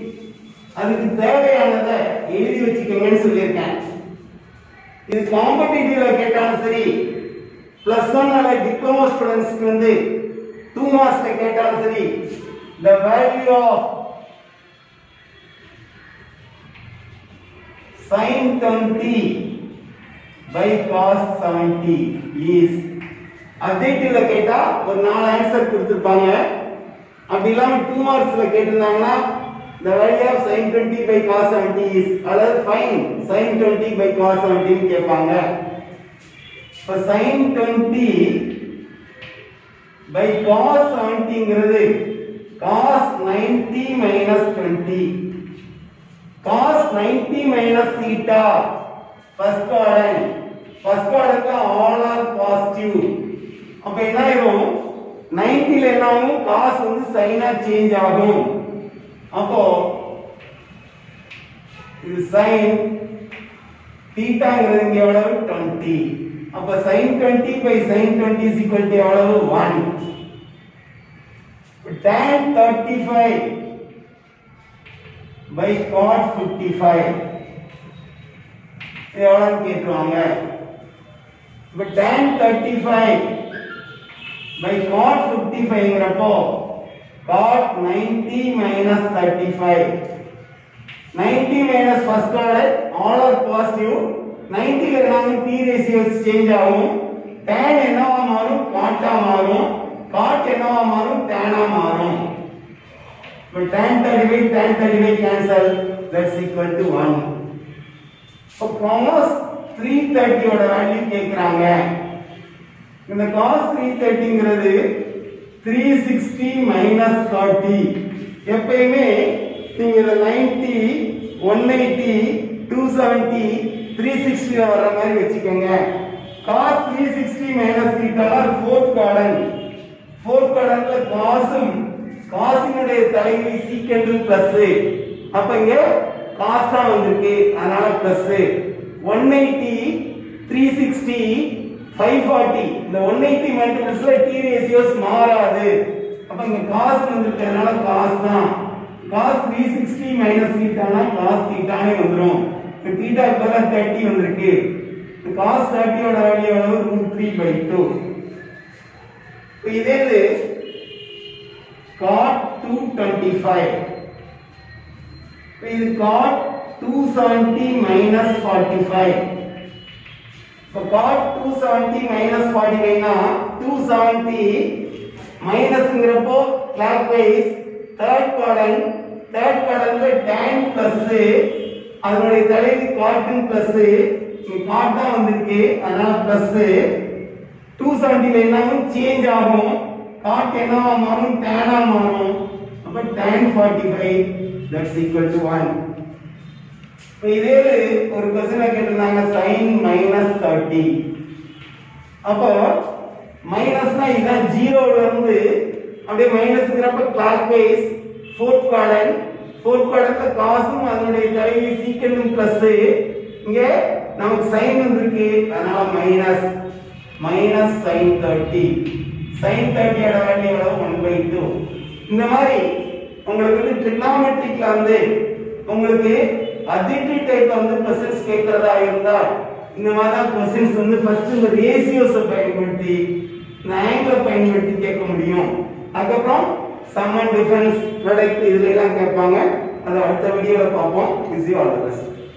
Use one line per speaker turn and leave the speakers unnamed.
அதுக்கு தேவையானதை எழுதி வச்சுக்கோங்கன்னு சொல்லியிருக்கேன் இது காம்படிட்டிவ்ல கேட்டாலும் சரி பிளஸ் ஒன் அல்ல டிப்ளமோ ஸ்டூடெண்ட்ஸ்க்கு வந்து டூ மார்க்ஸ்ல கேட்டாலும் சரி the value of sin 20 by cos 70 is அப்ஜெக்டிவ்ல கேட்டா ஒரு நாலு ஆன்சர் கொடுத்திருப்பாங்க அப்படி இல்லாம டூ மார்க்ஸ்ல கேட்டிருந்தாங்கன்னா the value of sin 20 by cos 70 is அல்லது find sin 20 by cos 70 ன்னு கேட்பாங்க இப்ப sin 20 by cos 70ங்கிறது cos 90 minus 20 cos 90 minus theta first quadrant first quadrantல all are positive அப்ப என்ன ஆயிரும் 90 ல என்ன ஆகும் cos வந்து sin ஆ சேஞ்ச் ஆகும் அப்போ இது sin தீட்டாங்கிறது இங்க எவ்வளவு 20 அப்ப sin 20 by sin 20 is equal to எவ்வளவு 1 tan 35 by cot 55 இது எவ்வளவு கேட்குவாங்க இப்ப tan 35 by cot 55ங்கிறப்போ cot 90 minus 35 90 minus first order all are positive 90 ல நாம p ratios சேஞ்ச் ஆகும் tan என்னவா மாறும் cot ஆ மாறும் cot என்னவா மாறும் tan ஆ மாறும் இப்ப tan 35 tan 35 cancel that's equal to 1 இப்போ cos 330 ஓட வேல்யூ கேக்குறாங்க இந்த cos 330ங்கிறது 360 minus 30 எப்பயுமே நீங்க இத 90 180 270 360 வர்ற மாதிரி வச்சுக்கோங்க cos 360 minus theta fourth quadrant fourth quadrantல cosம் cosனுடைய தலைவி secant பிளஸ் அப்ப இங்க cos தான் வந்திருக்கு அதனால பிளஸ் 180 360 540 இந்த 180 மல்டிபிள்ஸ்ல t ரேஷியோஸ் மாறாது அப்ப இங்க cos வந்திருக்கிறதுனால cos தான் cos 360 மைனஸ் தீட்டானா cos தீட்டானே வந்துரும் இப்ப தீட்டா பதிலா 30 வந்திருக்கு இப்ப cos 30 ஓட வேல்யூ எவ்வளவு √3 by 2 இப்ப இதே இது cot 225 இப்ப இது cot 270 minus 45 இப்போ cot 270 minus 45 னா 270 மைனஸ்ங்கிறப்போ clockwise third quadrant third quadrantல tan plus அதனுடைய தலைவி cot plus இங்க cot தான் வந்திருக்கு அதனால plus 270 ல என்ன ஆகும் சேஞ்ச் ஆகும் cot என்னவா மாறும் tan ஆ மாறும் அப்ப tan 45 that's equal to 1 இப்ப இதே ஒரு கொஸ்டின்ல கேட்டிருந்தாங்க sin மைனஸ் தேர்ட்டி அப்போ மைனஸ்னா இதுதான் ஜீரோல இருந்து அப்படியே மைனஸ்ங்கிறப்ப clock wise fourth quadrant fourth குவாட்ரண்ட்ல காசும் அதனுடைய தலைவி சீக்கண்டும் பிளஸ் இங்க நமக்கு சைன் வந்திருக்கு அதனால minus minus sine thirty sine தேர்ட்டியோட வேல்யூ எவ்வளவு ஒன் பை டூ இந்த மாதிரி உங்களுக்கு வந்து ட்ரிக்னாமெட்ரிக்ல வந்து உங்களுக்கு அட்ஜெக்டிவ் டைப் வந்து கொஸ்டின்ஸ் கேட்கறதா இருந்தால் இந்த மாதிரி தான் கொஸ்டின்ஸ் வந்து ஃபர்ஸ்ட் இந்த ரேஷியோஸை பயன்படுத்தி இந்த ஆங்கிளை பயன்படுத்தி கேட்க முடியும் அதுக்கப்புறம் சம் அண்ட் டிஃபரன்ஸ் ப்ராடக்ட் இதுல எல்லாம் கேட்பாங்க அதை அடுத்த வீடியோல பார்ப்போம் இஸ் ஆல் தி பெஸ்ட்